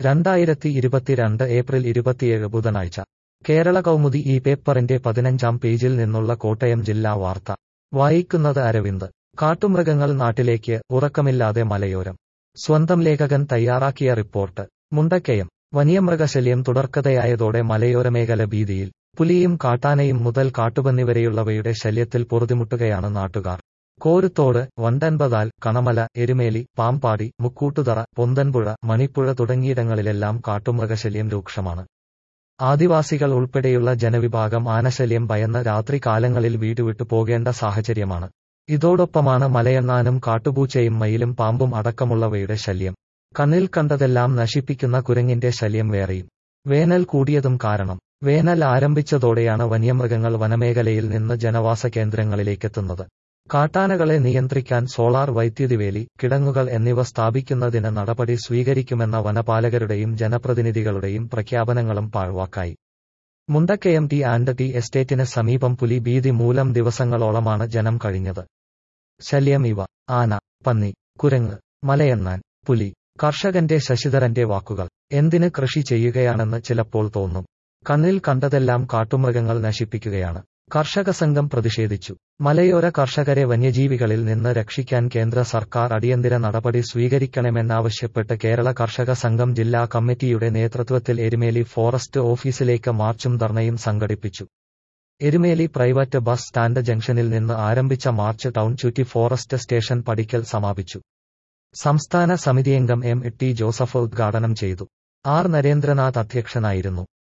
രണ്ടായിരത്തി ഇരുപത്തിരണ്ട് ഏപ്രിൽ ഇരുപത്തിയേഴ് ബുധനാഴ്ച കേരള കൗമുദി ഈ പേപ്പറിന്റെ പതിനഞ്ചാം പേജിൽ നിന്നുള്ള കോട്ടയം ജില്ലാ വാർത്ത വായിക്കുന്നത് അരവിന്ദ് കാട്ടുമൃഗങ്ങൾ നാട്ടിലേക്ക് ഉറക്കമില്ലാതെ മലയോരം സ്വന്തം ലേഖകൻ തയ്യാറാക്കിയ റിപ്പോർട്ട് മുണ്ടക്കയം വന്യമൃഗശല്യം തുടർക്കഥയായതോടെ മലയോര മേഖല ഭീതിയിൽ പുലിയും കാട്ടാനയും മുതൽ കാട്ടുപന്നി വരെയുള്ളവയുടെ ശല്യത്തിൽ പൊറുതിമുട്ടുകയാണ് നാട്ടുകാർ കോരുത്തോട് വണ്ടൻപതാൽ കണമല എരുമേലി പാമ്പാടി മുക്കൂട്ടുതറ പൊന്തൻപുഴ മണിപ്പുഴ തുടങ്ങിയിടങ്ങളിലെല്ലാം കാട്ടുമൃഗശല്യം രൂക്ഷമാണ് ആദിവാസികൾ ഉൾപ്പെടെയുള്ള ജനവിഭാഗം ആനശല്യം ഭയന്ന് രാത്രി കാലങ്ങളിൽ വീടുവിട്ടു പോകേണ്ട സാഹചര്യമാണ് ഇതോടൊപ്പമാണ് മലയെണ്ണാനും കാട്ടുപൂച്ചയും മയിലും പാമ്പും അടക്കമുള്ളവയുടെ ശല്യം കണ്ണിൽ കണ്ടതെല്ലാം നശിപ്പിക്കുന്ന കുരങ്ങിന്റെ ശല്യം വേറെയും വേനൽ കൂടിയതും കാരണം വേനൽ ആരംഭിച്ചതോടെയാണ് വന്യമൃഗങ്ങൾ വനമേഖലയിൽ നിന്ന് ജനവാസ കേന്ദ്രങ്ങളിലേക്കെത്തുന്നത് കാട്ടാനകളെ നിയന്ത്രിക്കാൻ സോളാർ വൈദ്യുതിവേലി കിടങ്ങുകൾ എന്നിവ സ്ഥാപിക്കുന്നതിന് നടപടി സ്വീകരിക്കുമെന്ന വനപാലകരുടെയും ജനപ്രതിനിധികളുടെയും പ്രഖ്യാപനങ്ങളും പാഴ്വാക്കായി മുണ്ടക്കയം ടി ആൻഡ് ടി എസ്റ്റേറ്റിന് സമീപം പുലി ഭീതി മൂലം ദിവസങ്ങളോളമാണ് ജനം കഴിഞ്ഞത് ശല്യം ഇവ ആന പന്നി കുരങ്ങ് മലയെണ്ണാൻ പുലി കർഷകന്റെ ശശിധരന്റെ വാക്കുകൾ എന്തിന് കൃഷി ചെയ്യുകയാണെന്ന് ചിലപ്പോൾ തോന്നും കണ്ണിൽ കണ്ടതെല്ലാം കാട്ടുമൃഗങ്ങൾ നശിപ്പിക്കുകയാണ് കർഷക സംഘം പ്രതിഷേധിച്ചു മലയോര കർഷകരെ വന്യജീവികളിൽ നിന്ന് രക്ഷിക്കാൻ കേന്ദ്ര സർക്കാർ അടിയന്തര നടപടി സ്വീകരിക്കണമെന്നാവശ്യപ്പെട്ട് കേരള കർഷക സംഘം ജില്ലാ കമ്മിറ്റിയുടെ നേതൃത്വത്തിൽ എരുമേലി ഫോറസ്റ്റ് ഓഫീസിലേക്ക് മാർച്ചും ധർണയും സംഘടിപ്പിച്ചു എരുമേലി പ്രൈവറ്റ് ബസ് സ്റ്റാൻഡ് ജംഗ്ഷനിൽ നിന്ന് ആരംഭിച്ച മാർച്ച് ടൗൺ ചുറ്റി ഫോറസ്റ്റ് സ്റ്റേഷൻ പടിക്കൽ സമാപിച്ചു സംസ്ഥാന സമിതിയംഗം എം ടി ജോസഫ് ഉദ്ഘാടനം ചെയ്തു ആർ നരേന്ദ്രനാഥ് അധ്യക്ഷനായിരുന്നു